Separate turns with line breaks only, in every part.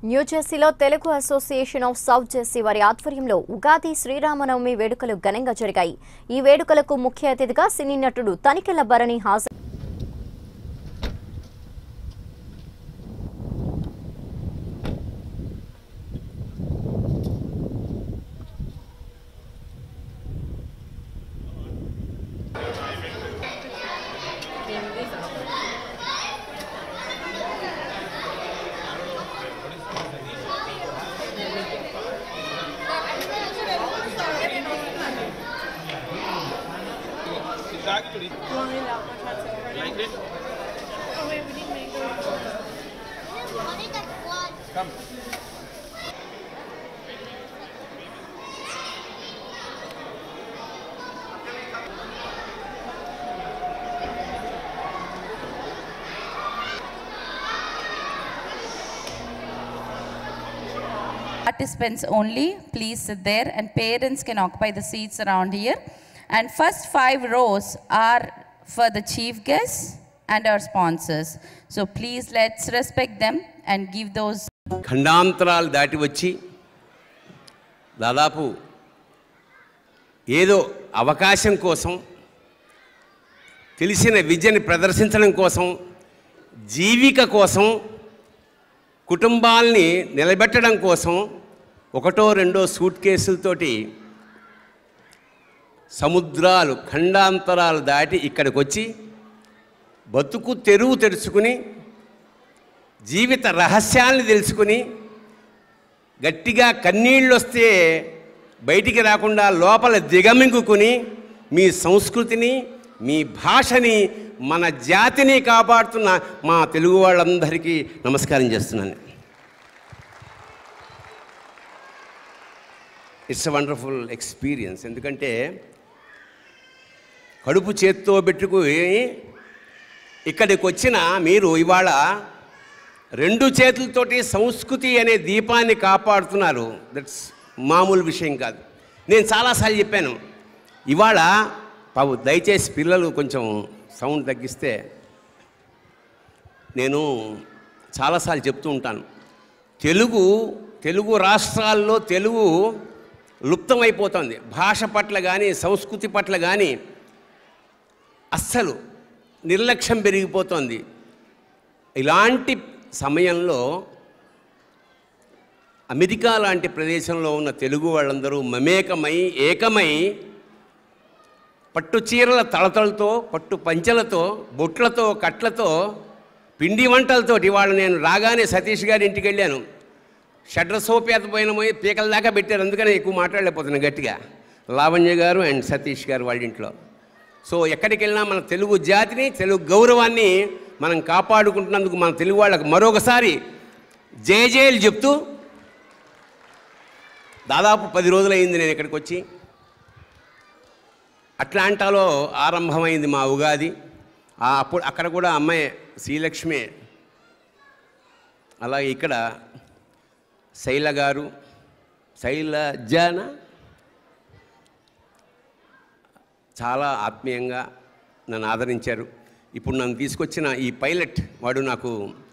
న్యూజెర్సీలో Telugu association of South Jersey వారి ఆధ్వర్యంలో ఉగాది శ్రీరామనవమి వేడుకలు ఘనంగా జరిగాయి ఈ వేడుకలకు ముఖ్య అతిథిగా సినీ నటుడు తనికెళ్ల భరణి హాజరు
participants only. Please sit there, and parents can occupy the seats around here. And first five rows are for the chief guests and our sponsors. So please let's respect them and give those
ఖండాంతరాలు దాటి వచ్చి దాదాపు ఏదో అవకాశం కోసం తెలిసిన విద్యని ప్రదర్శించడం కోసం జీవిక కోసం కుటుంబాల్ని నిలబెట్టడం కోసం ఒకటో రెండో సూట్ కేసులతోటి సముద్రాలు ఖండాంతరాలు దాటి ఇక్కడికి వచ్చి బతుకు తెరువు తెరుచుకుని జీవిత రహస్యాల్ని తెలుసుకుని గట్టిగా కన్నీళ్ళు వస్తే బయటికి రాకుండా లోపల దిగమింగుకుని మీ సంస్కృతిని మీ భాషని మన జాతిని కాపాడుతున్న మా తెలుగు వాళ్ళందరికీ నమస్కారం చేస్తున్నాను ఇట్స్ అ వండర్ఫుల్ ఎక్స్పీరియన్స్ ఎందుకంటే కడుపు చేత్తో పెట్టుకుని ఇక్కడికి వచ్చిన మీరు ఇవాళ రెండు చేతులతోటి సంస్కృతి అనే దీపాన్ని కాపాడుతున్నారు దట్స్ మామూలు విషయం కాదు నేను చాలాసార్లు చెప్పాను ఇవాళ బాబు దయచేసి పిల్లలు కొంచెం సౌండ్ తగ్గిస్తే నేను చాలాసార్లు చెప్తూ ఉంటాను తెలుగు తెలుగు రాష్ట్రాల్లో తెలుగు లుప్తమైపోతుంది భాష పట్ల కానీ సంస్కృతి పట్ల కానీ అస్సలు నిర్లక్ష్యం పెరిగిపోతుంది ఇలాంటి సమయంలో అమెరికా లాంటి ప్రదేశంలో ఉన్న తెలుగు వాళ్ళందరూ మమేకమై ఏకమై పట్టు చీరల తళతలతో పట్టు పంచెలతో బొట్లతో కట్లతో పిండి వంటలతో ఇవాళ నేను రాగానే సతీష్ గారి ఇంటికి వెళ్ళాను షడ్ర సోపేత పోయిన పోయి పీకల దాకా పెట్టారు అందుకనే ఎక్కువ మాట్లాడలేకపోతున్నాను గట్టిగా లావణ్య గారు అండ్ సతీష్ గారు వాళ్ళ ఇంట్లో సో ఎక్కడికి వెళ్ళినా మన తెలుగు జాతిని తెలుగు గౌరవాన్ని మనం కాపాడుకుంటున్నందుకు మన తెలుగు వాళ్ళకు మరొకసారి జయ జయలు చెప్తూ దాదాపు పది రోజులైంది నేను ఇక్కడికి వచ్చి అట్లాంటాలో ఆరంభమైంది మా ఉగాది ఆ అప్పుడు అక్కడ కూడా అమ్మాయి శ్రీలక్ష్మి అలాగే ఇక్కడ శైల గారు శైలజాన చాలా ఆత్మీయంగా నన్ను ఆదరించారు ఇప్పుడు నన్ను తీసుకొచ్చిన ఈ పైలట్ వాడు నాకు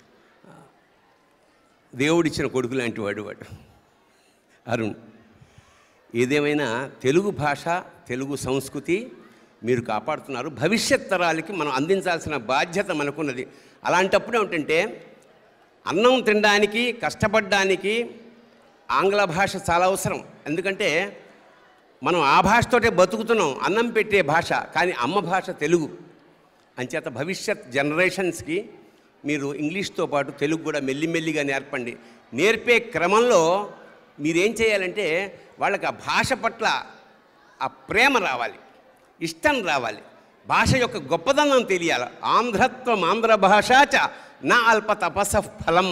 దేవుడిచ్చిన కొడుకు లాంటి వాడు వాడు అరుణ్ ఏదేమైనా తెలుగు భాష తెలుగు సంస్కృతి మీరు కాపాడుతున్నారు భవిష్యత్ తరాలకి మనం అందించాల్సిన బాధ్యత మనకున్నది అలాంటప్పుడు ఏమిటంటే అన్నం తినడానికి కష్టపడడానికి ఆంగ్ల భాష చాలా అవసరం ఎందుకంటే మనం ఆ భాషతోటే బతుకుతున్నాం అన్నం పెట్టే భాష కానీ అమ్మ భాష తెలుగు అంచేత భవిష్యత్ జనరేషన్స్కి మీరు ఇంగ్లీష్తో పాటు తెలుగు కూడా మెల్లిమెల్లిగా నేర్పండి నేర్పే క్రమంలో మీరేం చేయాలంటే వాళ్ళకి ఆ భాష పట్ల ఆ ప్రేమ రావాలి ఇష్టం రావాలి భాష యొక్క గొప్పదనం తెలియాలి ఆంధ్రత్వం ఆంధ్ర భాషాచ నా అల్ప తపస ఫలం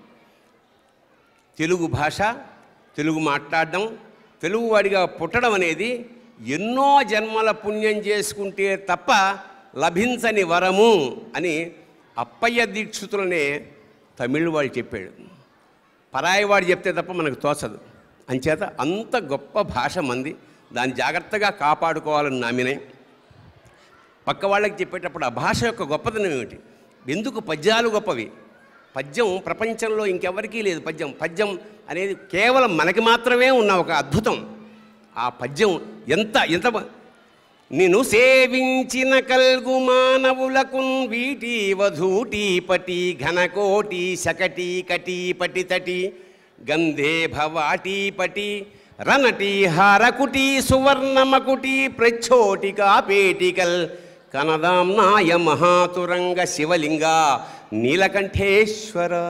తెలుగు భాష తెలుగు మాట్లాడడం తెలుగువాడిగా పుట్టడం అనేది ఎన్నో జన్మల పుణ్యం చేసుకుంటే తప్ప లభించని వరము అని అప్పయ్య దీక్షితులనే తమిళ్ వాడు చెప్పాడు పరాయి వాడు చెప్తే తప్ప మనకు తోచదు అంచేత అంత గొప్ప భాష మంది దాన్ని జాగ్రత్తగా కాపాడుకోవాలని నామినే పక్క వాళ్ళకి చెప్పేటప్పుడు ఆ భాష యొక్క గొప్పతనం ఏమిటి ఎందుకు పద్యాలు గొప్పవి పద్యం ప్రపంచంలో ఇంకెవరికీ లేదు పద్యం పద్యం అనేది కేవలం మనకి మాత్రమే ఉన్న ఒక అద్భుతం ఆ పద్యం ఎంత ఎంత బ- నిన్ను సేవించిన కల్గు మానవులకు వీటి వధూటి పటి ఘనకోటి శకటి కటి పటి తటి గంధే భవాటి పటి రనటి హారకుటి సువర్ణమకుటి ప్రచ్చోటికా పేటికల్ కనదాంనాయ మహాతురంగ శివలింగ నీలకంఠేశ్వర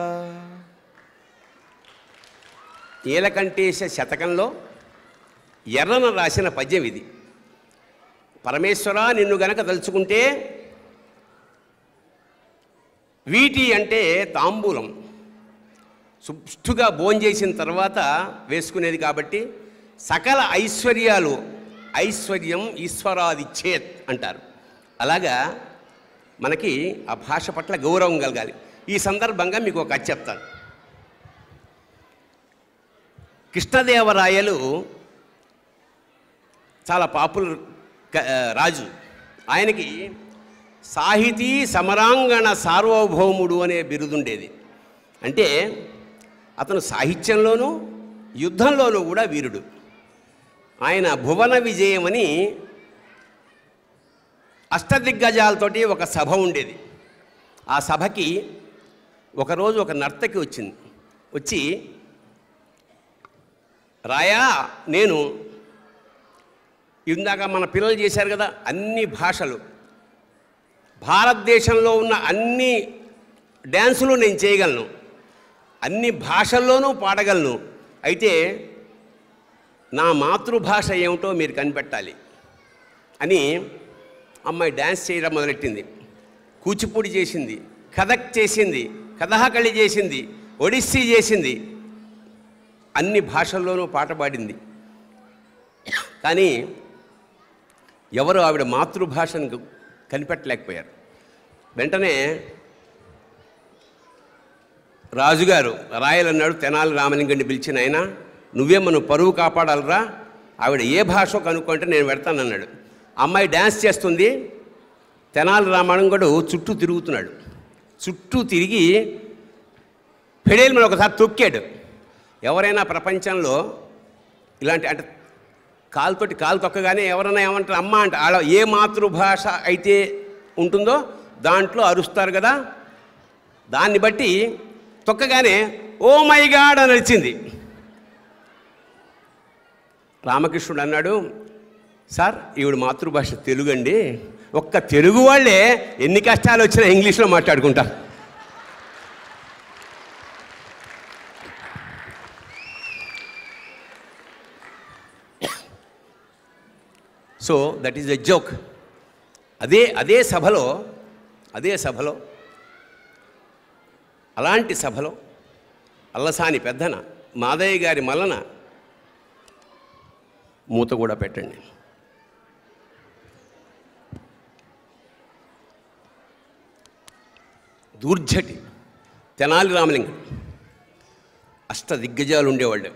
నీలకంఠేశ శతకంలో ఎర్రన రాసిన పద్యం ఇది పరమేశ్వర నిన్ను గనక తలుచుకుంటే వీటి అంటే తాంబూలం సుష్టుగా భోంచేసిన తర్వాత వేసుకునేది కాబట్టి సకల ఐశ్వర్యాలు ఐశ్వర్యం ఈశ్వరాదిచ్చేత్ అంటారు అలాగా మనకి ఆ భాష పట్ల గౌరవం కలగాలి ఈ సందర్భంగా మీకు ఒక కథ చెప్తాను కృష్ణదేవరాయలు చాలా పాపులర్ క- రాజు ఆయనకి సాహితీ సమరాంగణ సార్వభౌముడు అనే బిరుదుండేది అంటే అతను సాహిత్యంలోనూ యుద్ధంలోనూ కూడా వీరుడు ఆయన భువన విజయం అని అష్టదిగ్గజాలతోటి ఒక సభ ఉండేది ఆ సభకి ఒకరోజు ఒక నర్తకి వచ్చింది వచ్చి రాయా నేను ఇందాక మన పిల్లలు చేశారు కదా అన్ని భాషలు భారతదేశంలో ఉన్న అన్ని డ్యాన్సులు నేను చేయగలను అన్ని భాషల్లోనూ పాడగలను అయితే నా మాతృభాష ఏమిటో మీరు కనిపెట్టాలి అని అమ్మాయి డ్యాన్స్ చేయడం మొదలెట్టింది కూచిపూడి చేసింది కథక్ చేసింది కథాకళి చేసింది ఒడిస్సీ చేసింది అన్ని భాషల్లోనూ పాట పాడింది కానీ ఎవరు ఆవిడ మాతృభాషను కనిపెట్టలేకపోయారు వెంటనే రాజుగారు రాయలన్నాడు తెనాలి రామలింగండి పిలిచిన ఆయన నువ్వేమో నువ్వు పరువు కాపాడాలరా ఆవిడ ఏ భాషో కనుక్కుంటే నేను పెడతానన్నాడు అమ్మాయి డ్యాన్స్ చేస్తుంది తెనాలి రామలింగడు చుట్టూ తిరుగుతున్నాడు చుట్టూ తిరిగి పెడేలు మన ఒకసారి తొక్కాడు ఎవరైనా ప్రపంచంలో ఇలాంటి అంటే కాలుతోటి కాలు తొక్కగానే ఎవరైనా ఏమంటారు అమ్మ అంటే ఆడ ఏ మాతృభాష అయితే ఉంటుందో దాంట్లో అరుస్తారు కదా దాన్ని బట్టి తొక్కగానే ఓ మై గాడ్ అని అరిచింది రామకృష్ణుడు అన్నాడు సార్ ఈవిడ మాతృభాష తెలుగు అండి ఒక్క తెలుగు వాళ్ళే ఎన్ని కష్టాలు వచ్చినా ఇంగ్లీష్లో మాట్లాడుకుంటారు so that is a joke అదే అదే సభలో అదే సభలో అలాంటి సభలో అల్లసాని పెద్దన మాదయ్య గారి మల్లన మూత కూడా పెట్టండి దూర్జటి తెనాలి రామలింగం అష్ట దిగ్గజాలు ఉండేవాళ్ళు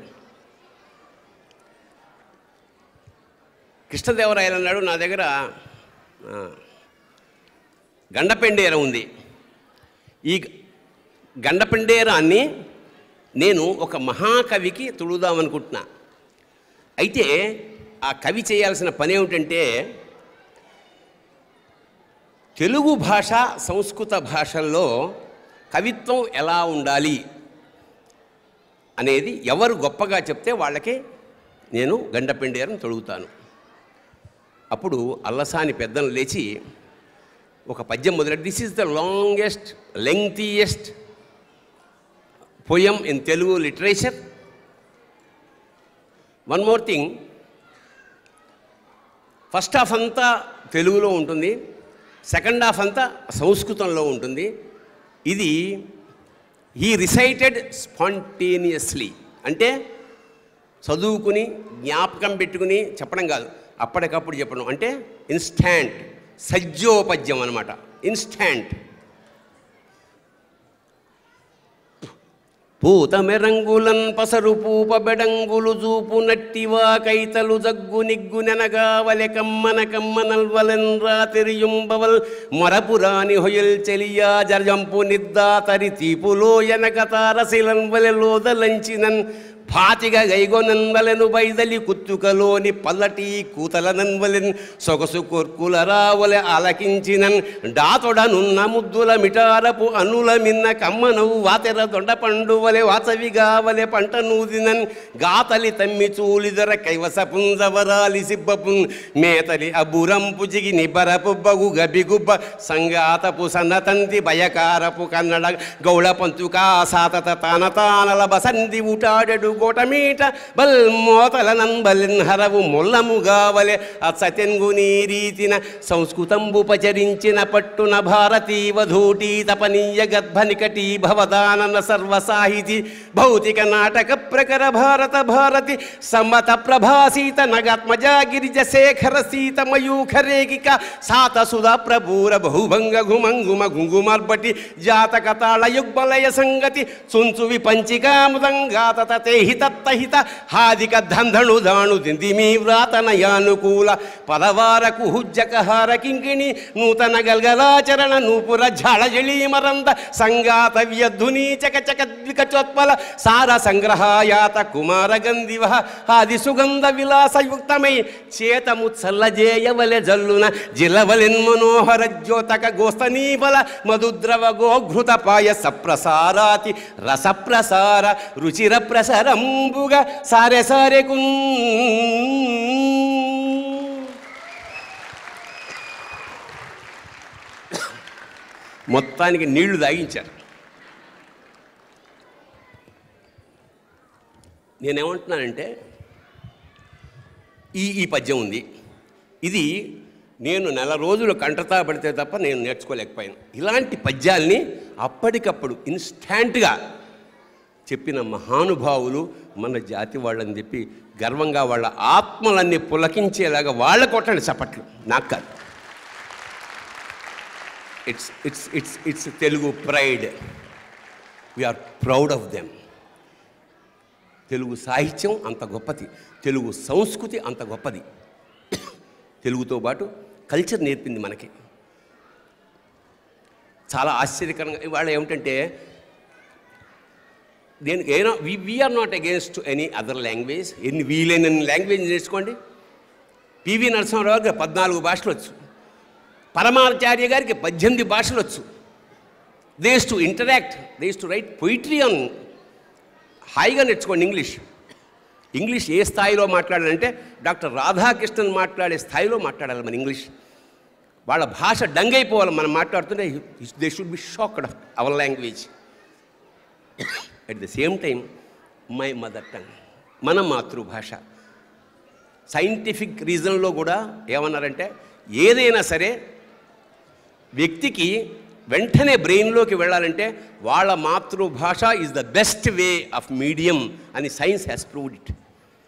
కృష్ణదేవరాయలు అన్నాడు నా దగ్గర ఆ, గండపెండేర ఉంది ఈ గండపెండేరాన్ని నేను ఒక మహాకవికి తుడుదామనుకుంటున్నా అయితే ఆ కవి చేయాల్సిన పని ఏమిటంటే తెలుగు భాష సంస్కృత భాషల్లో కవిత్వం ఎలా ఉండాలి అనేది ఎవరు గొప్పగా చెప్తే వాళ్ళకి నేను గండపెండేరం తొడుగుతాను అప్పుడు అల్లసాని పెద్దలు లేచి ఒక పద్యం మొదలెట్టి this is the longest lengthiest poem in Telugu literature one more thing first half అంతా తెలుగులో ఉంటుంది సెకండ్ హాఫ్ అంతా సంస్కృతంలో ఉంటుంది ఇది ఈ రిసైటెడ్ స్పాంటేనియస్లీ అంటే చదువుకుని జ్ఞాపకం పెట్టుకుని చెప్పడం కాదు అప్పటికప్పుడు చెప్పడం అంటే ఇన్స్టాంట్ సజ్జోపద్యం అనమాట ఇన్స్టాంట్ పూతమెరంగులన్ పసరు పూప బెడంగులు జూపు నట్టివా కైతలు జగ్గు నిగ్గు నెనగావలె కమ్మన కమ్మనల్వలెన్ రాతిరియుంబవల్ మొరపురాని హొయల్ చెలియా జర్జంపు నిద్దాతరి తీపులో ఎనక తారసిలన్ వలె లోదలంచినన్ భాతిగా గైగొనన్వలెను బైదలి కుత్తుకలోని పల్లటి కూతలనన్వలెన్ సొగసు కొర్కుల రావలె అలకించినన్ డాతొడనున్న ముద్దుల మిటారపు అనుల మిన్న కమ్మనవు వాతెర దొండ పండువలె వాచవిగావలె పంట నూదినన్ గాతలి తమ్మి చూలిదర కైవస పుంజవరాలి సిబ్బపున్ మేతలి అబురంపు జిగి నిబరపు బగు గబిగుబ్బ సంగాతపు సన్నతంతి భయకారపు కన్నడ గౌళ పంతుకా సాతత తాన తానల బసంది ఊటాడెడు గోటమీట బల్ మోతల నంబలిన్ హరవు మొల్లముగావలె అసతెంగు నీ రీతిన సంస్కృతంబు పచరించిన పట్టున భారతీ వధూటీ తపనీయ గర్భ నికటీ భవదానన సర్వ సాహితి భౌతిక నాటక ప్రకర భారత భారతి సమత ప్రభాసీత నగాత్మజా గిరిజ శేఖర సీత మయూఖరేకిక సాత సుధా ప్రభూర బహుభంగ గుమంగుమ గుంగుమర్బటి జాతక తాళ యుగ్మలయ సంగతి చుంచు విపంచికాముదంగాత తతే హితత్తహిత హాదిక దంధణు దాణు దిందిమీ వ్రాతనయానుకూల పదవారకు హుజ్జకహార కింకిణి నూతన గల్గలాచరణ నూపుర ఝళజళీ మరంద సంగాత వ్యధునీ చకచక ద్వికచోత్పల సార సంగ్రహాయాత కుమార గంధివ ఆది సుగంధ విలాసయుక్తమై చేతము చల్లజేయవలె జల్లున జిలవలెన్ మనోహర జ్యోతక గోస్తనీబల మధుద్రవ గోఘృత పాయస ప్రసారాతి రస ప్రసార రుచిర ప్రసరంబుగా సారె సారెకు మొత్తానికి నీళ్లు తాగించారు నేనేమంటున్నానంటే ఈ ఈ పద్యం ఉంది ఇది నేను నెల రోజులు కంటతా పడితే తప్ప నేను నేర్చుకోలేకపోయాను ఇలాంటి పద్యాల్ని అప్పటికప్పుడు ఇన్స్టాంట్గా చెప్పిన మహానుభావులు మన జాతి వాళ్ళని చెప్పి గర్వంగా వాళ్ళ ఆత్మలన్నీ పులకించేలాగా వాళ్ళ కొట్టండి చప్పట్లు నాకు కాదు it's it's it's it's Telugu pride we're proud of them Telugu సాహిత్యం అంత గొప్పది తెలుగు సంస్కృతి అంత గొప్పది తెలుగుతో పాటు కల్చర్ నేర్పింది మనకి చాలా ఆశ్చర్యకరంగా ఇవాళ ఏమిటంటే నేను ఏనా we we're not against any other language ఎన్ని వీలైన లాంగ్వేజ్ నేర్చుకోండి పివి నరసింహారావు గారికి పద్నాలుగు భాషలు వచ్చు పరమాచార్య గారికి పద్దెనిమిది భాషలు వచ్చు does to interact does to write poetry on హాయిగా నేర్చుకోండి ఇంగ్లీష్ ఇంగ్లీష్ ఏ స్థాయిలో మాట్లాడాలంటే డాక్టర్ రాధాకృష్ణన్ మాట్లాడే స్థాయిలో మాట్లాడాలి మన ఇంగ్లీష్ వాళ్ళ భాష డంగైపోవాలి మనం మాట్లాడుతుంటే they should be shocked of our language at the same time my mother tongue మన మాతృభాష సైంటిఫిక్ రీజన్లో కూడా ఏమన్నారంటే ఏదైనా సరే వ్యక్తికి వెంటనే బ్రెయిన్లోకి వెళ్ళాలంటే వాళ్ళ మాతృభాష is the best way of medium అని సైన్స్ హ్యాస్ ప్రూవ్డ్ ఇట్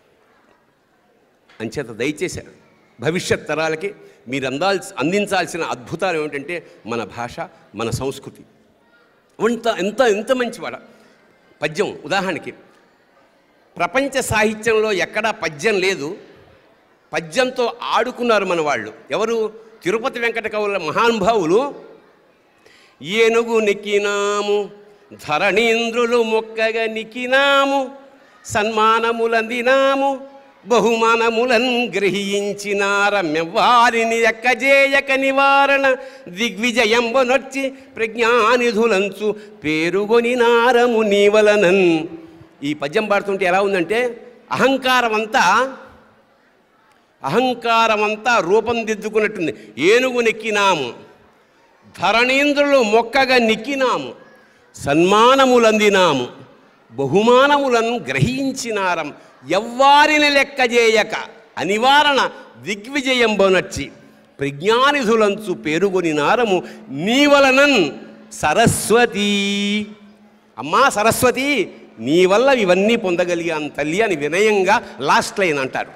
అంచేత దయచేసి భవిష్యత్ తరాలకి మీరు అందాల్సి అందించాల్సిన అద్భుతాలు ఏమిటంటే మన భాష మన సంస్కృతి ఎంత ఎంత ఎంత మంచివాడ పద్యం ఉదాహరణకి ప్రపంచ సాహిత్యంలో ఎక్కడా పద్యం లేదు పద్యంతో ఆడుకున్నారు మన వాళ్ళు ఎవరు తిరుపతి వెంకట కవుల మహానుభావులు ఏనుగు నెక్కినాము ధరణీంద్రులు మొక్కగా నిక్కినాము సన్మానములందినాము బహుమానములను గ్రహించినారమ్యవారిని ఎక్కజేయక నివారణ దిగ్విజయంబనొచ్చి ప్రజ్ఞానిధులంచు పేరుగొని నారము నీవలనన్ ఈ పద్యం పాడుతుంటే ఎలా ఉందంటే అహంకారం అంతా అహంకారం అంతా రూపం దిద్దుకున్నట్టుంది ఏనుగు నెక్కినాము ధరణీంద్రులు మొక్కగా నిక్కినాము సన్మానములందినాము బహుమానములను గ్రహించినారం ఎవ్వారిని లెక్క చేయక అనివారణ దిగ్విజయంబొనర్చి ప్రజ్ఞానిధులంచు పేరుగొని నారము నీ వలనన్ సరస్వతి అమ్మా సరస్వతి నీ వల్ల ఇవన్నీ పొందగలిగాను తల్లి అని వినయంగా లాస్ట్ లైన్ అంటారు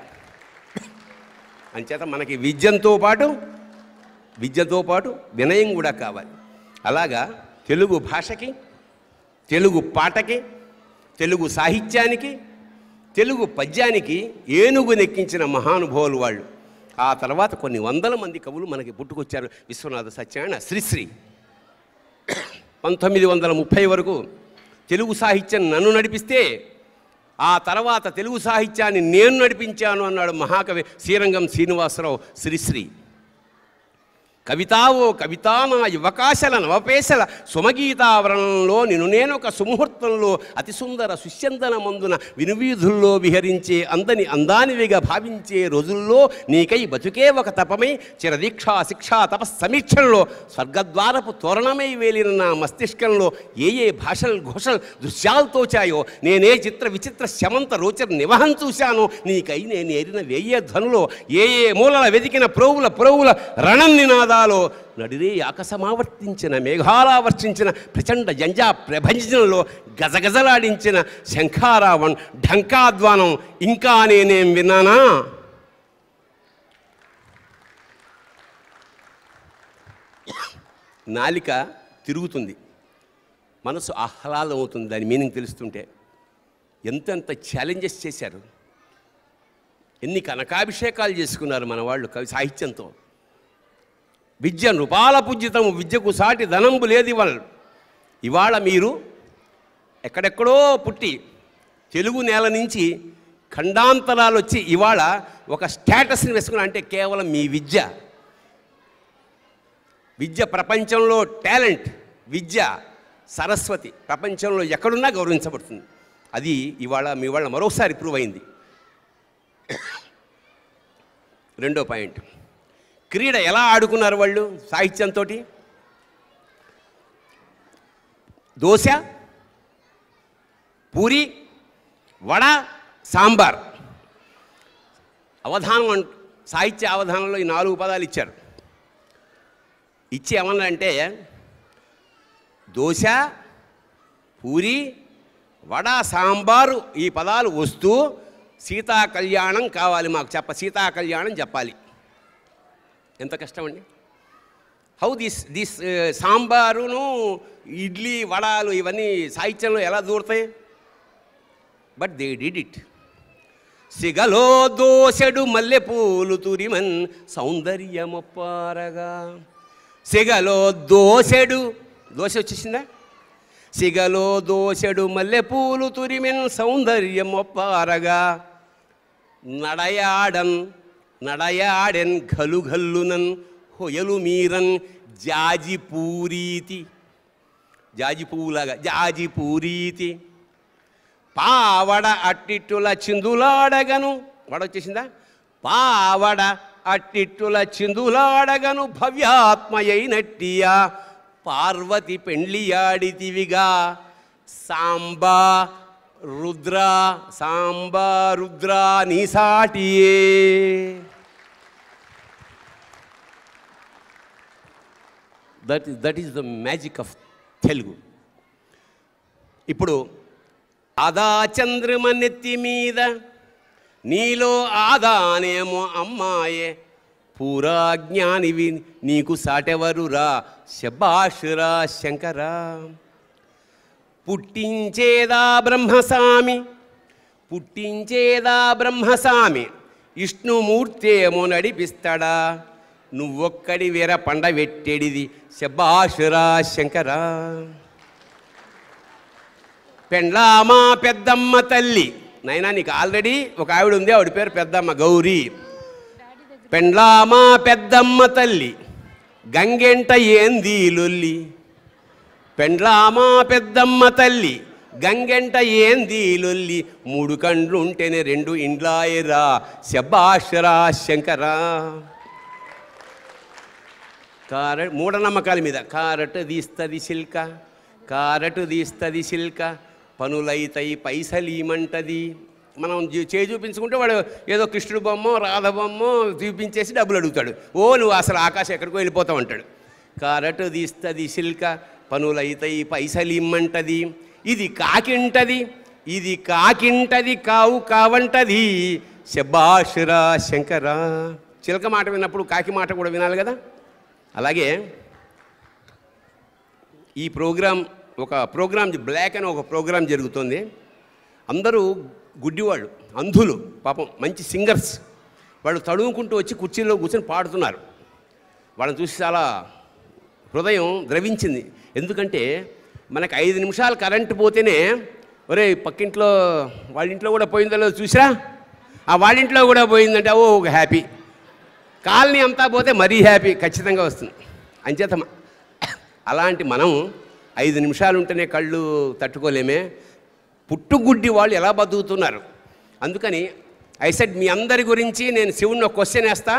అంచేత మనకి విద్యంతో పాటు విద్యతో పాటు వినయం కూడా కావాలి అలాగా తెలుగు భాషకి తెలుగు పాటకి తెలుగు సాహిత్యానికి తెలుగు పద్యానికి ఏనుగు నెక్కించిన మహానుభావులు వాళ్ళు ఆ తర్వాత కొన్ని వందల మంది కవులు మనకి పుట్టుకొచ్చారు విశ్వనాథ సత్యనారాయణ శ్రీశ్రీ పంతొమ్మిది వందల ముప్పై వరకు తెలుగు సాహిత్యం నన్ను నడిపిస్తే ఆ తర్వాత తెలుగు సాహిత్యాన్ని నేను నడిపించాను అన్నాడు మహాకవి శ్రీరంగం శ్రీనివాసరావు శ్రీశ్రీ కవితావో కవితా నా యువకాశల నవపేశల సుమగీతావరణంలో నిన్ను నేను ఒక సుముహూర్తంలో అతి సుందర సుస్యందన మందున వినువీధుల్లో విహరించే అందని అందానివిగా భావించే రోజుల్లో నీకై బతుకే ఒక తపమై చిరదీక్షా శిక్షా తప సమీక్షల్లో స్వర్గద్వారపు తోరణమై వేలిన నా మస్తిష్కంలో ఏ ఏ భాషలు ఘోషలు దృశ్యాలు తోచాయో నేనే చిత్ర విచిత్ర శమంత రోచర నివహం చూశాను నీకై నేను ఏరిన వేయే ధ్వనులో ఏ ఏ మూలల వెతికిన ప్రోవుల ప్రోవుల రణం నినాదాలో నడిరే ఆకసమావర్తించిన మేఘాలావర్తించిన ప్రచండ జంజా ప్రభంజనంలో గజగజలాడించిన శంఖారావణ్ ఢంకాధ్వానం ఇంకా నేనేం విన్నానా నాలిక తిరుగుతుంది మనసు ఆహ్లాదం అవుతుంది దాని మీనింగ్ తెలుస్తుంటే ఎంతెంత ఛాలెంజెస్ చేశారు ఎన్ని కనకాభిషేకాలు చేసుకున్నారు మన వాళ్ళు కవి సాహిత్యంతో విద్య నృపాల పూజితము విద్యకు సాటి ధనంబు లేదు ఇవాళ ఇవాళ మీరు ఎక్కడెక్కడో పుట్టి తెలుగు నేల నుంచి ఖండాంతరాలు వచ్చి ఇవాళ ఒక స్టేటస్ని వేసుకున్నా అంటే కేవలం మీ విద్య విద్య ప్రపంచంలో టాలెంట్ విద్య సరస్వతి ప్రపంచంలో ఎక్కడున్నా గౌరవించబడుతుంది అది ఇవాళ మీ వాళ్ళ మరోసారి ప్రూవ్ అయింది రెండో పాయింట్ క్రీడ ఎలా ఆడుకున్నారు వాళ్ళు సాహిత్యంతో దోశ పూరి వడ సాంబార్ అవధానం అంట సాహిత్య అవధానంలో ఈ నాలుగు పదాలు ఇచ్చారు ఇచ్చి ఏమన్నారంటే దోశ పూరి వడ సాంబారు ఈ పదాలు వస్తూ సీతా కళ్యాణం కావాలి మాకు చెప్ప సీతా కళ్యాణం చెప్పాలి ఎంత కష్టం అండి హౌ దిస్ దిస్ సాంబారును ఇడ్లీ వడాలు ఇవన్నీ సాహిత్యంలో ఎలా దూరతాయి బట్ దే డిడ్ ఇట్ సిగలో దోసెడు మల్లెపూలు తురిమన్ సౌందర్యమొప్పారగా సిగలో దోసెడు దోశ వచ్చేసిందా సిగలో దోసెడు మల్లెపూలు తురిమెన్ సౌందర్యమొప్పారగా నడయాడన్ నడయాడెన్ ఘలుఘల్లునన్ హొయలు మీరన్ జాజి పూరీతి జాజి పువ్వులాగా జాజి పూరీతి పావడ అట్టిట్టుల చిందులాడగను వడ వచ్చేసిందా పావడ అట్టిట్టుల చిందులాడగను భవ్యాత్మయైనట్టియా పార్వతి పెండ్లియాడితివిగా సాంబా రుద్ర సాంబా రుద్ర నీసాటియే that that is the magic of Telugu ఇప్పుడు ఆదా చంద్రమ నెత్తి మీద నీలో ఆదానేమో అమ్మాయే పూరా జ్ఞానివి నీకు సాటెవరురా శబాషురా శంకరా పుట్టించేదా బ్రహ్మస్వామి పుట్టించేదా బ్రహ్మస్వామి విష్ణుమూర్తేమో నడిపిస్తాడా నువ్వొక్కడి వీర పండబెట్టేడిది శబాషురా శంకరా పెండ్లామా పెద్దమ్మ తల్లి నైనా నీకు ఆల్రెడీ ఒక ఆవిడ ఉంది ఆవిడ పేరు పెద్దమ్మ గౌరీ పెండ్లామా పెద్దమ్మ తల్లి గంగెంట ఏంది లొల్లి పెండ్లామా పెద్దమ్మ తల్లి గంగెంట ఏంది లొల్లి మూడు కండ్లు ఉంటేనే రెండు ఇండ్లాయరా శబాషరా శంకరా కార మూఢనమ్మకాల మీద కారటు తీస్తుంది సిల్క కారటు తీస్తుంది సిల్క పనులైతాయి పైసలు ఇమంటది మనం చే- చేయి చూపించుకుంటే వాడు ఏదో కృష్ణుడు బొమ్మ రాధ బొమ్మ చూపించేసి డబ్బులు అడుగుతాడు ఓ నువ్వు అసలు ఆకాశం ఎక్కడికో వెళ్ళిపోతావు అంటాడు కారటు తీస్తుంది సిల్క పనులైతాయి పైసలు ఇమ్మంటది ఇది కాకింటది ఇది కాకింటది కావు కావంటది శబాషురా శంకరా చిలక మాట విన్నప్పుడు కాకి మాట కూడా వినాలి కదా అలాగే ఈ ప్రోగ్రాం ఒక ప్రోగ్రాం బ్లాక్ అని ఒక ప్రోగ్రాం జరుగుతుంది అందరూ గుడ్డివాళ్ళు అంధులు పాపం మంచి సింగర్స్ వాళ్ళు తడుముకుంటూ వచ్చి కుర్చీలో కూర్చొని పాడుతున్నారు వాళ్ళని చూసి చాలా హృదయం ద్రవించింది ఎందుకంటే మనకు ఐదు నిమిషాలు కరెంటు పోతేనే ఒరే పక్కింట్లో వాళ్ళ ఇంట్లో కూడా పోయిందో లేదో చూసిరా ఆ వాళ్ళ ఇంట్లో కూడా పోయిందంటే ఓ ఒక హ్యాపీ కాలనీ అంతా పోతే మరీ హ్యాపీ ఖచ్చితంగా వస్తుంది అంచేత మ- అలాంటి మనం ఐదు నిమిషాలు ఉంటేనే కళ్ళు తట్టుకోలేమే పుట్టుగుడ్డి వాళ్ళు ఎలా బతుకుతున్నారు అందుకని ఐ సెడ్ మీ అందరి గురించి నేను శివుణ్ణి ఒక క్వశ్చన్ వేస్తా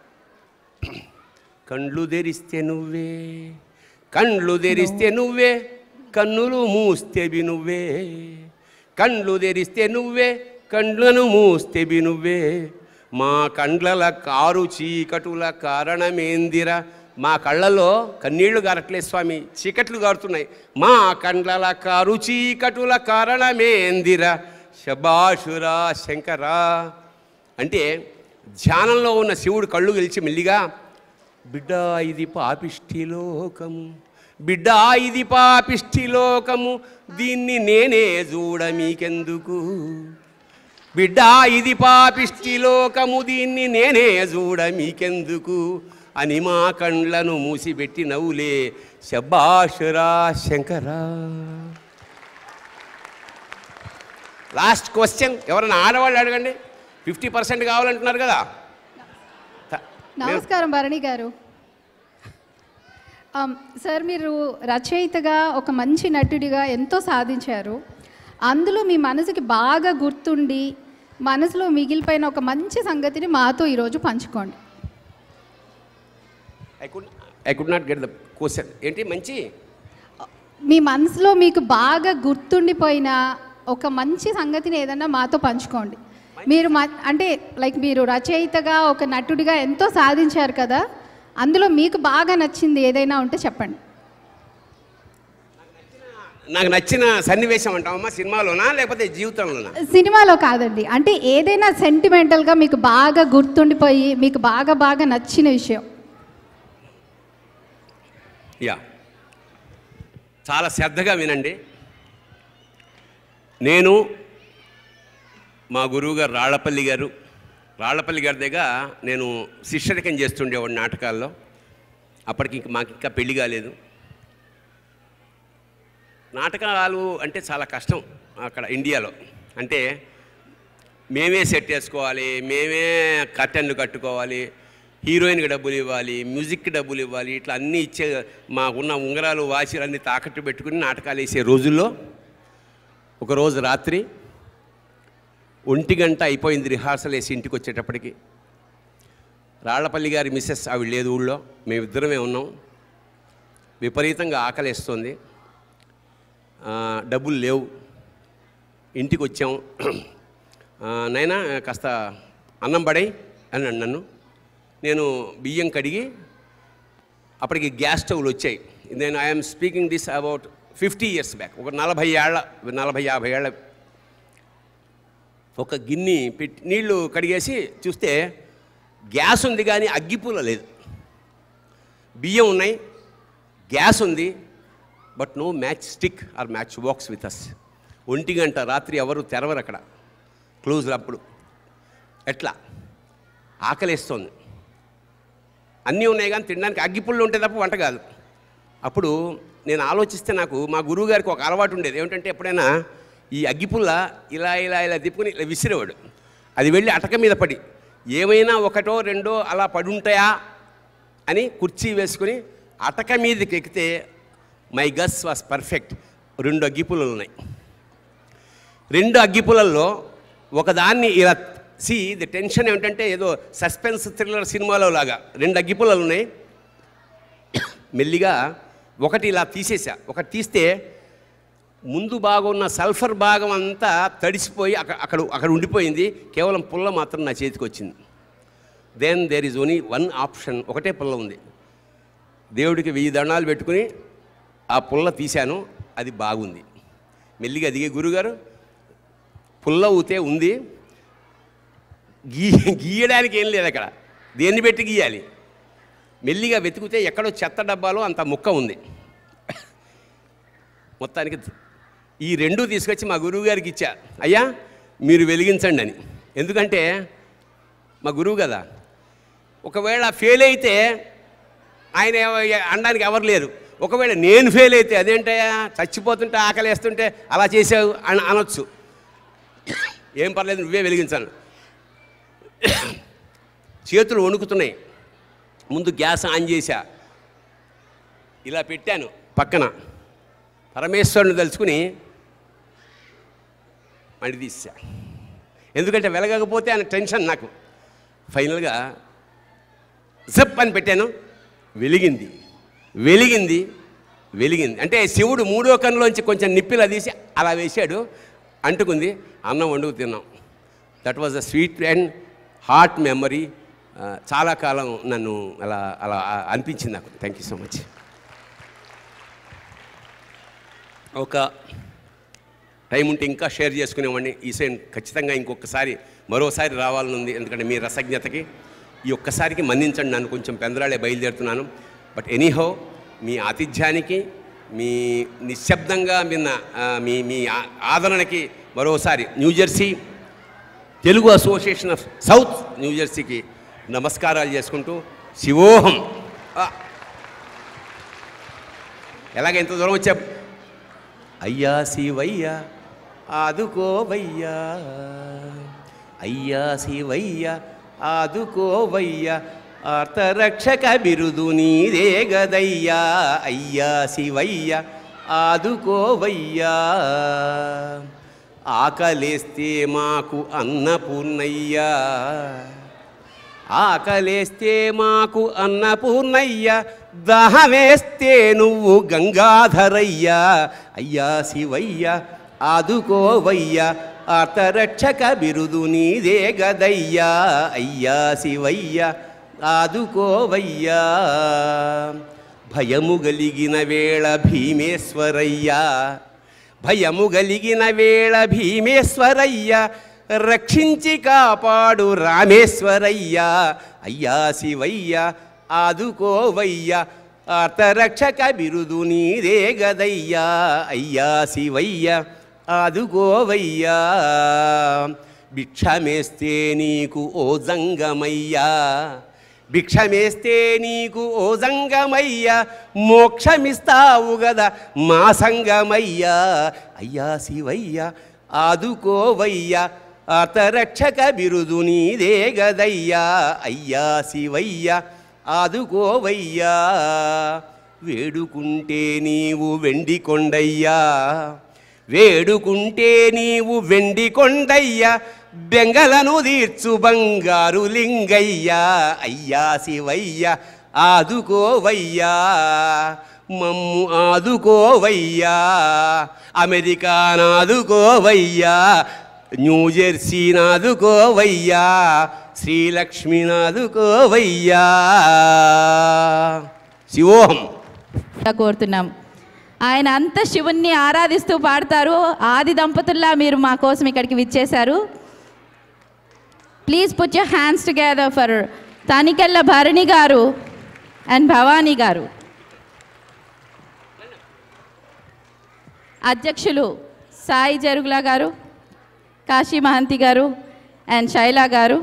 కండ్లు తెరిస్తే నువ్వే కండ్లు తెరిస్తే నువ్వే కన్నులు మూస్తేవి నువ్వే కండ్లు తెరిస్తే నువ్వే కండ్లను మూస్తేవి నువ్వే మా కండ్లల కారు చీకటుల కారణమేందిరా మా కళ్ళలో కన్నీళ్లు గారట్లేదు స్వామి చీకట్లు గారుతున్నాయి మా కండ్లల కారు చీకటుల కారణమేందిరా శబాషురా శంకరా అంటే ధ్యానంలో ఉన్న శివుడు కళ్ళు గెలిచి మెల్లిగా బిడ్డ ఇది పాపిష్టి లోకము బిడ్డ ఇది పాపిష్టి లోకము దీన్ని నేనే చూడ మీకెందుకు బిడ్డ ఇది పాపిష్టి లోకము దీన్ని నేనే చూడ మీకెందుకు అని మా కండ్లను మూసిపెట్టి నవ్వులే శబాషురా శంకరా లాస్ట్ క్వశ్చన్ ఎవరైనా ఆడవాళ్ళు అడగండి ఫిఫ్టీ పర్సెంట్ కావాలంటున్నారు కదా త-
నమస్కారం భరణి గారు ఆమ్, సార్ మీరు రచయితగా ఒక మంచి నటుడిగా ఎంతో సాధించారు అందులో మీ మనసుకి బాగా గుర్తుండి మనసులో మిగిలిపోయిన ఒక మంచి సంగతిని మాతో ఈరోజు పంచుకోండి
I could I could not get the question ఏంటి మంచి
మీ మనసులో మీకు బాగా గుర్తుండిపోయిన ఒక మంచి సంగతిని ఏదన్నా మాతో పంచుకోండి మీరు మ- అంటే లైక్ మీరు రచయితగా ఒక నటుడిగా ఎంతో సాధించారు కదా అందులో మీకు బాగా నచ్చింది ఏదైనా ఉంటే చెప్పండి
నాకు నచ్చిన సన్నివేశం అంటావమ్మా సినిమాలోనా లేకపోతే జీవితంలోనా
సినిమాలో కాదండి అంటే ఏదైనా సెంటిమెంటల్గా మీకు బాగా గుర్తుండిపోయి మీకు బాగా బాగా నచ్చిన విషయం
యా చాలా శ్రద్ధగా వినండి నేను మా గురువు గారు రాళ్లపల్లి గారు రాళ్లపల్లి గారి దగ్గర నేను శిష్యరికం చేస్తుండేవాడు నాటకాల్లో అప్పటికి ఇంక మాకు ఇంకా పెళ్లి కాలేదు నాటకాలు అంటే చాలా కష్టం అక్కడ ఇండియాలో అంటే మేమే సెట్ చేసుకోవాలి మేమే కర్టన్లు కట్టుకోవాలి హీరోయిన్కి డబ్బులు ఇవ్వాలి మ్యూజిక్కి డబ్బులు ఇవ్వాలి ఇట్లా అన్నీ ఇచ్చే మాకున్న ఉంగరాలు వాచీలు అన్నీ తాకట్టు పెట్టుకుని నాటకాలు వేసే రోజుల్లో ఒకరోజు రాత్రి ఒంటి గంట అయిపోయింది రిహార్సల్ వేసి ఇంటికి వచ్చేటప్పటికి రాళ్లపల్లి గారి మిస్సెస్ ఆవిడ లేదు ఊళ్ళో మేమిద్దరమే ఉన్నాం విపరీతంగా ఆకలేస్తుంది ఆ, డబ్బులు లేవు ఇంటికి వచ్చాం ఆ, నైనా కాస్త అన్నం పడై అన్నాడు నన్ను నేను బియ్యం కడిగి అప్పటికి గ్యాస్ స్టవ్లు వచ్చాయి నేను I'm speaking this about fifty years back ఒక నలభై ఏళ్ళ నలభై యాభై ఏళ్ళ ఒక గిన్నె పెట్టి నీళ్లు కడిగేసి చూస్తే గ్యాస్ ఉంది కానీ అగ్గిపూల లేదు బియ్యం ఉన్నాయి గ్యాస్ ఉంది but no matchstick or matchbox with us ఒంటి గంట రాత్రి ఎవరు తెరవరు అక్కడ క్లోజ్ అప్పుడు ఎట్లా ఆకలేస్తోంది అన్నీ ఉన్నాయి కానీ తినడానికి అగ్గిపుల్లు ఉంటే తప్ప వంట కాదు అప్పుడు నేను ఆలోచిస్తే నాకు మా గురువు గారికి ఒక అలవాటు ఉండేది ఏమిటంటే ఎప్పుడైనా ఈ అగ్గిపుల్ల ఇలా ఇలా ఇలా తిప్పుకుని ఇలా విసిరేవాడు అది వెళ్ళి అటక మీద పడి ఏమైనా ఒకటో రెండో అలా పడి ఉంటాయా అని కుర్చీ వేసుకుని అటక మీదకి ఎక్కితే మై గస్ వాస్ పర్ఫెక్ట్ రెండు అగ్గిపుల్లలు ఉన్నాయి రెండు అగ్గిపులల్లో ఒకదాన్ని ఇలా సి ది టెన్షన్ ఏమిటంటే ఏదో సస్పెన్స్ థ్రిల్లర్ సినిమాలో లాగా రెండు అగ్గిపుల్లలు ఉన్నాయి మెల్లిగా ఒకటి ఇలా తీసేసా ఒకటి తీస్తే ముందు భాగం ఉన్న సల్ఫర్ భాగం అంతా తడిసిపోయి అక్కడ అక్కడ అక్కడ ఉండిపోయింది కేవలం పుల్ల మాత్రం నా చేతికి వచ్చింది then there is only one option ఒకటే పుల్ల ఉంది దేవుడికి వెయ్యి దండాలు పెట్టుకుని ఆ పుల్ల తీశాను అది బాగుంది మెల్లిగా దిగే గురుగారు పుల్ల ఊతే ఉంది గీ గీయడానికి ఏం లేదు అక్కడ దేన్ని పెట్టి గీయాలి మెల్లిగా వెతికితే ఎక్కడో చెత్త డబ్బాలో అంత ముక్క ఉంది మొత్తానికి ఈ రెండు తీసుకొచ్చి మా గురువు గారికి ఇచ్చా అయ్యా మీరు వెలిగించండి అని ఎందుకంటే మా గురువు కదా ఒకవేళ ఫెయిల్ అయితే ఆయన ఎవ- అనడానికి ఎవరు లేరు ఒకవేళ నేను ఫెయిల్ అయితే అదేంటయ్యా చచ్చిపోతుంటే ఆకలేస్తుంటే అలా చేసావు అని అనొచ్చు ఏం పర్లేదు నువ్వే వెలిగించాను చేతులు వణుకుతున్నాయి ముందు గ్యాస్ ఆన్ చేశా ఇలా పెట్టాను పక్కన పరమేశ్వరుని తలుచుకుని మళ్ళీ తీసా ఎందుకంటే వెలగకపోతే ఆయన టెన్షన్ నాకు ఫైనల్గా జప్ అని పెట్టాను వెలిగింది వెలిగింది వెలిగింది అంటే శివుడు మూడో కన్నులోంచి కొంచెం నిప్పిలా తీసి అలా వేశాడు అంటుకుంది అన్నం వండుకు తిన్నాం that was a sweet and heart memory చాలా కాలం నన్ను అలా అలా అనిపించింది నాకు థ్యాంక్ యూ సో మచ్ ఒక టైం ఉంటే ఇంకా షేర్ చేసుకునేవాడిని ఈ సైన్ ఖచ్చితంగా ఇంకొకసారి మరోసారి రావాలని ఉంది ఎందుకంటే మీ రసజ్ఞతకి ఈ ఒక్కసారికి మన్నించండి నన్ను కొంచెం పెందరాళే బయలుదేరుతున్నాను బట్ ఎనీహో మీ ఆతిథ్యానికి మీ నిశ్శబ్దంగా మిన్న ఆ, మీ మీ ఆ- ఆదరణకి మరోసారి New Jersey Telugu association of South న్యూజెర్సీకి నమస్కారాలు చేసుకుంటూ శివోహం ఆ. ఎలాగ ఎంత దూరం వచ్చా అయ్యా శివయ్యా ఆదుకోవయ్యా అయ్యా శివయ్యా ఆదుకోవయ్యా ఆర్తరక్షక బిరుదు నీదే గదయ్యా అయ్యా శివయ్యా ఆదుకోవయ్యా ఆకలేస్తే మాకు అన్నపూర్ణయ్యా ఆకలేస్తే మాకు అన్నపూర్ణయ్య దహమేస్తే నువ్వు గంగాధరయ్యా అయ్యా శివయ్య ఆదుకోవయ్య ఆతరక్షక బిరుదు నీదే గదయ్యా అయ్యా శివయ్య ఆదుకోవయ్యా భయము గలిగిన వేళ భీమేశ్వరయ్యా భయము గలిగిన వేళ భీమేశ్వరయ్య రక్షించి కాపాడు రామేశ్వరయ్య అయ్యా శివయ్య ఆదుకోవయ్య ఆతరక్షక బిరుదు నీదే గదయ్యా అయ్యా శివయ్య ఆదుకోవయ్యా భిక్షమేస్తే నీకు ఓ జంగమయ్యా భిక్షమేస్తే నీకు ఓ సంగమయ్య మోక్షమిస్తావు గదా మా సంగమయ్యా అయ్యా శివయ్య ఆదుకోవయ్య అతరక్షక బిరుదు నీదే గదయ్యా అయ్యా శివయ్య ఆదుకోవయ్యా వేడుకుంటే నీవు వెండి కొండయ్యా వేడుకుంటే నీవు వెండి కొండయ్య బెంగలను తీర్చు బంగారు లింగయ్యా అయ్యా శివయ్య ఆదుకోవయ్యా మమ్ము ఆదుకోవయ్యా అమెరికానాదుకోవయ్యా న్యూజెర్సీనాదుకోవయ్యా శ్రీలక్ష్మీనాదుకోవయ్యా శివోహం
గా కోరుతున్నాం ఆయన అంత శివుణ్ణి ఆరాధిస్తూ పాడతారు ఆది దంపతుల్లా మీరు మా కోసం ఇక్కడికి విచ్చేశారు please put your hands together for Tanikella Bharani గారు అండ్ భవానీ గారు అధ్యక్షులు సాయి జరుగులా గారు కాశీ మహంతి గారు అండ్ శైలా గారు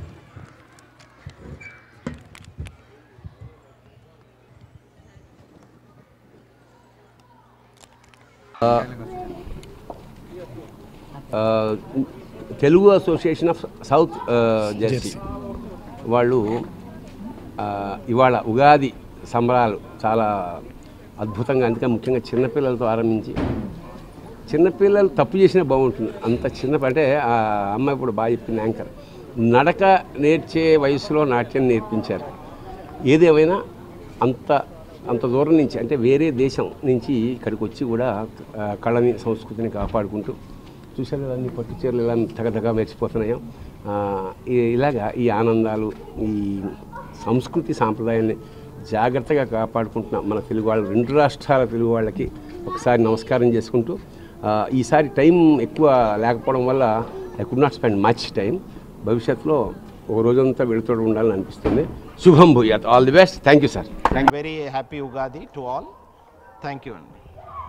ఆ, తెలుగు అసోసియేషన్ ఆఫ్ సౌత్ ఆ, జెర్సీ వాళ్ళు ఆ, ఇవాళ ఉగాది సంబరాలు చాలా అద్భుతంగా అందుకే ముఖ్యంగా చిన్నపిల్లలతో ఆరంభించి చిన్నపిల్లలు తప్పు చేసినా బాగుంటుంది అంత చిన్న అంటే ఆ అమ్మాయి ఇప్పుడు బాగా చెప్పింది యాంకర్ నడక నేర్చే వయసులో నాట్యం నేర్పించారు ఏదేమైనా అంత అంత దూరం నుంచి అంటే వేరే దేశం నుంచి ఇక్కడికి వచ్చి కూడా ఆ, కళని సంస్కృతిని కాపాడుకుంటూ చూసారు కదా అన్ని పట్టు చీరలు ఇలా తగదగా మెరిచిపోతున్నాయో ఆ, ఈ- ఇలాగా ఈ ఆనందాలు ఈ సంస్కృతి సాంప్రదాయాన్ని జాగ్రత్తగా కాపాడుకుంటున్న మన తెలుగు వాళ్ళు రెండు రాష్ట్రాల తెలుగు వాళ్ళకి ఒకసారి నమస్కారం చేసుకుంటూ ఆ, ఈసారి టైం ఎక్కువ లేకపోవడం వల్ల I could not spend much time భవిష్యత్తులో ఒక రోజంతా వెళుతూ ఉండాలని అనిపిస్తుంది శుభం భూయాత్ all the best thank you sir
Thank very happy Ugadi to all. Thank you. అండి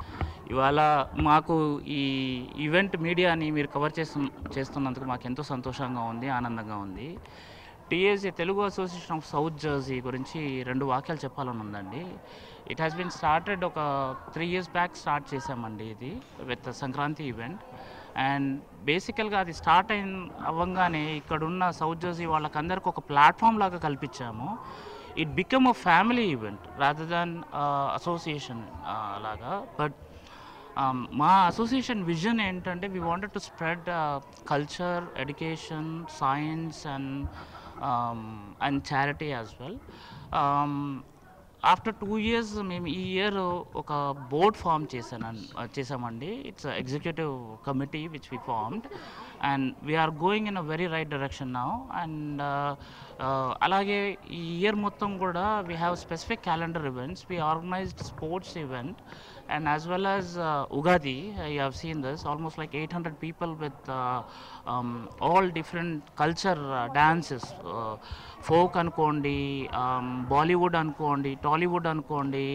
ఇవాళ మాకు ఈ ఈవెంట్ మీడియాని మీరు కవర్ చేస్తు చేస్తున్నందుకు మాకు ఎంతో సంతోషంగా ఉంది ఆనందంగా ఉంది TAC Telugu association of South Jersey గురించి రెండు వాక్యాలు చెప్పాలని ఉందండి ఇట్ హ్యాస్ బీన్ స్టార్టెడ్ ఒక త్రీ ఇయర్స్ బ్యాక్ స్టార్ట్ చేసామండి ఇది విత్ సంక్రాంతి ఈవెంట్ అండ్ బేసికల్గా అది స్టార్ట్ అయిన అవ్వగానే ఇక్కడున్న సౌత్ జర్సీ వాళ్ళకందరికి ఒక ప్లాట్ఫామ్ లాగా కల్పించాము it become a family event rather than association లాగా బట్ మా అసోసియేషన్ విజన్ ఏంటంటే we wanted to spread culture education science and and charity as well after two years మేము ఈ ఇయర్ ఒక బోర్డ్ ఫామ్ చేశాను చేసామండి it's executive committee which we formed and we're going in a very right direction now and అలాగే ఈ year మొత్తం కూడా we have specific calendar events we organised sports event and as well as uh, Ugadi, you have seen this, almost like 800 people with uh, um, all different culture uh, dances, uh, folk అనుకోండి బాలీవుడ్ అనుకోండి టాలీవుడ్ అనుకోండి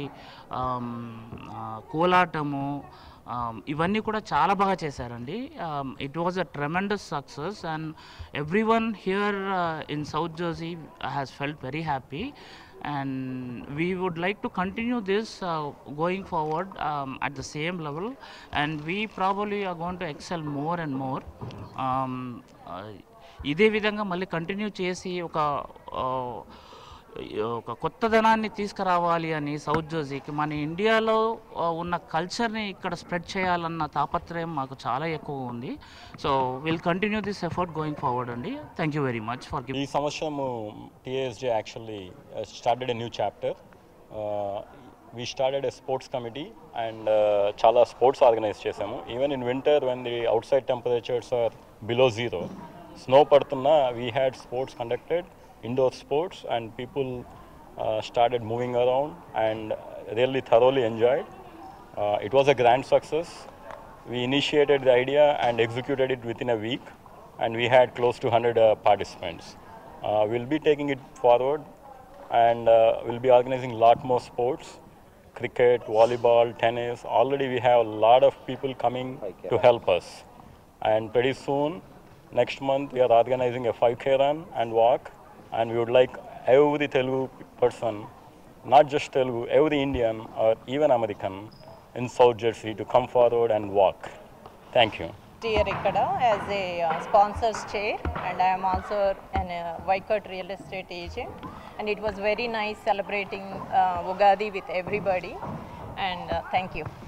కోలాటము ఇవన్నీ కూడా చాలా బాగా చేశారండి it was a tremendous success and everyone here in South Jersey has felt very happy and we would like to continue this uh, going forward um, at the same level and we probably are going to excel more and more um, uh, ఇదే విధంగా మళ్ళీ continue చేసి ఒక uh, ఒక కొత్తదనాన్ని తీసుకురావాలి అని south జోజీకి మన ఇండియాలో ఆ, ఉన్న కల్చర్ని ఇక్కడ స్ప్రెడ్ చేయాలన్న తాపత్రయం మాకు చాలా ఎక్కువ ఉంది so will continue this effort going forward అండి thank you very much for
ఈ సంవత్సరము TSJ actually started a new chapter we started a sports committee and చాలా స్పోర్ట్స్ ఆర్గనైజ్ చేసాము even in winter when the outside temperatures are below zero snow పడుతున్నా we had sports conducted indoor sports and people started moving around and really thoroughly enjoyed it was a grand success. We initiated the idea and executed it within a week, and we had close to 100 uh, participants. Uh, we'll be taking it forward, and uh, we'll be organizing a lot more sports cricket, volleyball, tennis. Already, we have a lot of people coming to help us. And pretty soon, next month, we are organizing a 5K run and walk, and we would like every Telugu person not just Telugu, every Indian or even American in South Jersey to come forward and walk. Thank you.
here ikkada as a uh, sponsors chair and I am also an uh, Wycott real estate agent and it was very nice celebrating uh, Ugadi with everybody and uh, thank you.